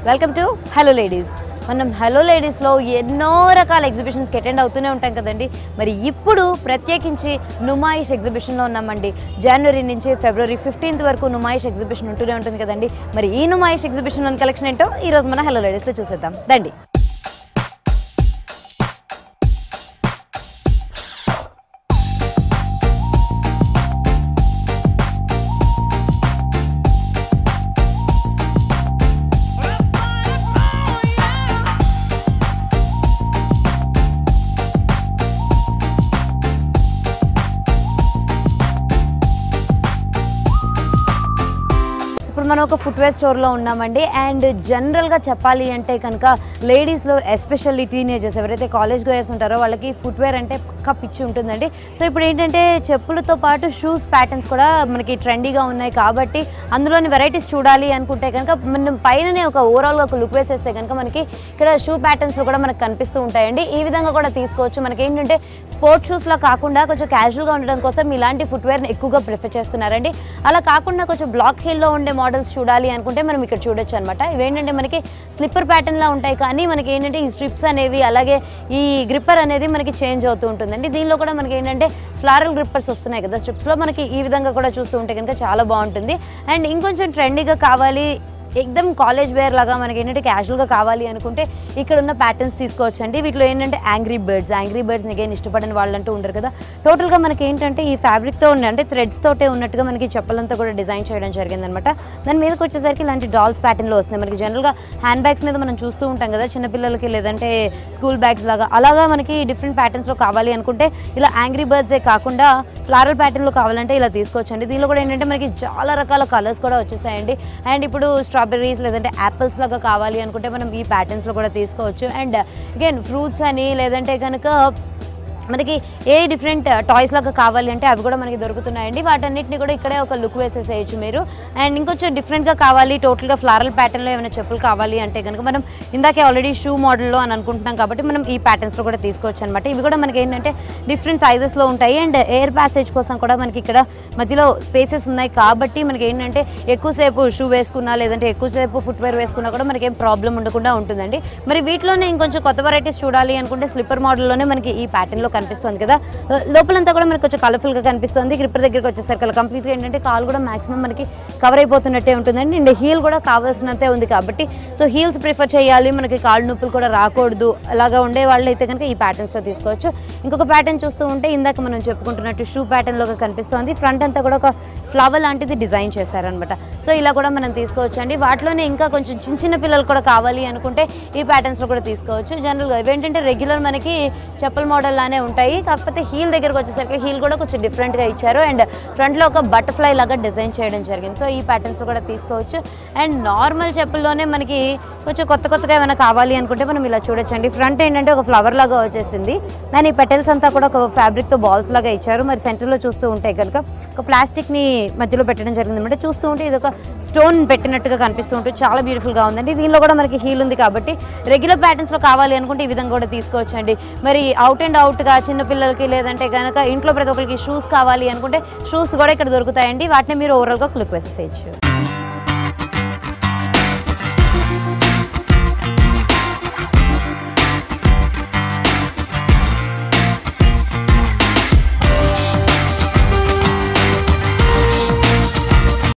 welcome to hello ladies మనం hello లేడీస్లో ఎన్నో రకాల ఎగ్జిబిషన్స్కి అటెండ్ అవుతూనే ఉంటాం కదండి మరి ఇప్పుడు ప్రత్యేకించి నుమాయిష్ ఎగ్జిబిషన్లో ఉన్నామండి జనవరి నుంచి ఫిబ్రవరి ఫిఫ్టీన్త్ వరకు నుమాయిష్ ఎగ్జిబిషన్ ఉంటూనే ఉంటుంది కదండి మరి ఈ నుమాయిష్ ఎగ్జిబిషన్లోని కలెక్షన్ ఏంటో ఈ రోజు మన హలో లేడీస్లో చూసేద్దాం రండి ఇప్పుడు మనం ఒక ఫుట్వేర్ స్టోర్లో ఉన్నామండి అండ్ జనరల్గా చెప్పాలి అంటే కనుక లేడీస్లో ఎస్పెషల్లీ టీనేజర్స్ ఎవరైతే కాలేజ్ గోయర్స్ ఉంటారో వాళ్ళకి ఫుట్వేర్ అంటే పక్కా పిచ్చి ఉంటుందండి సో ఇప్పుడు ఏంటంటే చెప్పులతో పాటు షూస్ ప్యాటర్న్స్ కూడా మనకి ట్రెండీగా ఉన్నాయి కాబట్టి అందులోని వెరైటీస్ చూడాలి అనుకుంటే కనుక మనం పైననే ఒక ఓవరాల్గా ఒక లుక్ వేసేస్తే కనుక మనకి ఇక్కడ షూ ప్యాటర్న్స్లో కూడా మనకు కనిపిస్తూ ఉంటాయండి ఈ విధంగా కూడా తీసుకోవచ్చు మనకి ఏంటంటే స్పోర్ట్స్ షూస్లా కాకుండా కొంచెం క్యాజువల్గా ఉండడం కోసం ఇలాంటి ఫుట్వేర్ని ఎక్కువగా ప్రిఫర్ చేస్తున్నారండి అలా కాకుండా కొంచెం బ్లాక్ హిల్లో ఉండే మోడల్స్ చూడాలి అనుకుంటే మనం ఇక్కడ చూడొచ్చు అనమాట ఇవేంటంటే మనకి స్లిప్పర్ ప్యాటర్న్లా ఉంటాయి కానీ మనకి ఏంటంటే ఈ స్ట్రిప్స్ అనేవి అలాగే ఈ గ్రిప్పర్ అనేది మనకి చేంజ్ అవుతూ ఉంటుందండి దీనిలో కూడా మనకి ఏంటంటే ఫ్లారల్ గ్రిప్పర్స్ వస్తున్నాయి కదా స్ట్రిప్స్లో మనకి ఈ విధంగా కూడా చూస్తూ ఉంటే కనుక చాలా బాగుంటుంది అండ్ ఇంకొంచెం ట్రెండీగా కావాలి ఎక్దమ్ కాలేజ్ వేర్ లాగా మనకి ఏంటంటే క్యాజువల్గా కావాలి అనుకుంటే ఇక్కడ ఉన్న ప్యాటర్న్స్ తీసుకోవచ్చు అండి వీటిలో ఏంటంటే యాంగ్రీ బర్డ్స్ యాంగ్రీ బర్డ్స్ నీకేం ఇష్టపడని వాళ్ళంటూ ఉండరు కదా టోటల్గా మనకి ఏంటంటే ఈ ఫ్యాబ్రిక్తో ఉన్న అంటే థ్రెడ్స్ తోటే ఉన్నట్టుగా మనకి చెప్పలంతా కూడా డిజైన్ చేయడం జరిగిందనమాట దాని మీదకి వచ్చేసరికి ఇలాంటి డాల్స్ ప్యాటర్న్లో వస్తున్నాయి మనకి జనరల్గా హ్యాండ్ బ్యాగ్స్ మీద మనం చూస్తూ ఉంటాం కదా చిన్నపిల్లలకి లేదంటే స్కూల్ బ్యాగ్స్ లాగా అలాగా మనకి డిఫరెంట్ ప్యాటర్న్స్లో కావాలి అనుకుంటే ఇలా యాంగ్రీ బర్డ్సే కాకుండా ఫ్లారల్ ప్యాటర్న్లో కావాలంటే ఇలా తీసుకోవచ్చండి దీనిలో కూడా ఏంటంటే మనకి చాలా రకాల కలర్స్ కూడా వచ్చేసాయండి అండ్ ఇప్పుడు స్ట్రాబెర్రీస్ లేదంటే యాపిల్స్ లాగా కావాలి అనుకుంటే మనం ఈ ప్యాటర్న్స్లో కూడా తీసుకోవచ్చు అండ్ అగైన్ ఫ్రూట్స్ అని లేదంటే కనుక మనకి ఏ డిఫరెంట్ టాయ్స్ లాగా కావాలి అంటే అవి కూడా మనకి దొరుకుతున్నాయండి వాటన్నిటిని కూడా ఇక్కడే ఒక లుక్ వేసేసేయచ్చు మీరు అండ్ ఇంకొంచెం డిఫరెంట్గా కావాలి టోటల్గా ఫ్లారల్ ప్యాటర్న్లో ఏమైనా చెప్పులు కావాలి అంటే కనుక మనం ఇందాకే ఆల్రెడీ షూ మోడల్లో అని అనుకుంటున్నాం కాబట్టి మనం ఈ ప్యాటర్న్స్లో కూడా తీసుకోవచ్చు అనమాట ఇవి కూడా మనకి ఏంటంటే డిఫరెంట్ సైజెస్లో ఉంటాయి అండ్ ఎయిర్ ప్యాసేజ్ కోసం కూడా మనకి ఇక్కడ మధ్యలో స్పేసెస్ ఉన్నాయి కాబట్టి మనకి ఏంటంటే ఎక్కువసేపు షూ వేసుకున్నా లేదంటే ఎక్కువసేపు ఫుట్వేర్ వేసుకున్నా కూడా మనకి ఏం ప్రాబ్లం ఉండకుండా ఉంటుందండి మరి వీటిలోనే ఇంకొంచెం కొత్త వెరైటీస్ చూడాలి అనుకుంటే స్లిప్పర్ మోడల్లోనే మనకి ఈ ప్యాటర్న్లో కనిపిస్తుంది కదా లోపలంతా కూడా మనకి కొంచెం కలర్ఫుల్గా కనిపిస్తుంది గ్రిప్పర్ దగ్గరికి వచ్చేసరికి కంప్లీట్గా ఏంటంటే కాల్ కూడా మాక్సిమం మనకి కవర్ అయిపోతున్నట్టే ఉంటుందండి అండ్ హీల్ కూడా కావాల్సినంతే ఉంది కాబట్టి సో హీల్స్ ప్రిఫర్ చేయాలి మనకి కాళ్ళు నొప్పులు కూడా రాకూడదు అలాగా ఉండే వాళ్ళు అయితే కనుక ఈ ప్యాటర్న్స్లో తీసుకోవచ్చు ఇంకొక ప్యాటర్న్ చూస్తూ ఉంటే ఇందాక మనం చెప్పుకుంటున్నట్టు షూ ప్యాటర్న్లోగా కనిపిస్తుంది ఫ్రంట్ అంతా కూడా ఒక ఫ్లవర్ లాంటిది డిజైన్ చేశారనమాట సో ఇలా కూడా మనం తీసుకోవచ్చు అండి వాటిలోనే ఇంకా కొంచెం చిన్న చిన్న పిల్లలు కూడా కావాలి అనుకుంటే ఈ ప్యాటర్న్స్లో కూడా తీసుకోవచ్చు జనరల్గా ఇవేంటంటే రెగ్యులర్ మనకి చెప్పుల మోడల్ లానే ఉంటాయి కాకపోతే హీల్ దగ్గరకు వచ్చేసరికి హీల్ కూడా కొంచెం డిఫరెంట్గా ఇచ్చారు అండ్ ఫ్రంట్లో ఒక బటర్ఫ్లై లాగా డిజైన్ చేయడం జరిగింది సో ఈ ప్యాటర్న్స్లో కూడా తీసుకోవచ్చు అండ్ నార్మల్ చెప్పుల్లోనే మనకి కొంచెం కొత్త కొత్తగా ఏమైనా కావాలి అనుకుంటే మనం ఇలా చూడొచ్చండి ఫ్రంట్ ఏంటంటే ఒక ఫ్లవర్ లాగా వచ్చేసింది దాని ఈ పెటల్స్ అంతా కూడా ఒక ఫ్యాబ్రిక్తో బాల్స్ లాగా ఇచ్చారు మరి సెంటర్లో చూస్తూ ఉంటే కనుక ఒక ప్లాస్టిక్ని మధ్యలో పెట్టడం జరిగింది అనమాట చూస్తూ ఉంటే ఇది ఒక స్టోన్ పెట్టినట్టుగా కనిపిస్తూ ఉంటుంది చాలా బ్యూటిఫుల్గా ఉందండి దీనిలో కూడా మనకి హీల్ ఉంది కాబట్టి రెగ్యులర్ ప్యాటర్న్స్లో కావాలి అనుకుంటే ఈ విధంగా కూడా తీసుకోవచ్చు అండి మరి అవుట్ అండ్ అవుట్గా చిన్న పిల్లలకి లేదంటే కనుక ఇంట్లో ప్రతి ఒక్కరికి షూస్ కావాలి అనుకుంటే షూస్ కూడా ఇక్కడ దొరుకుతాయండి వాటిని మీరు ఓవరాల్గా క్లిక్ వేసేసేయచ్చు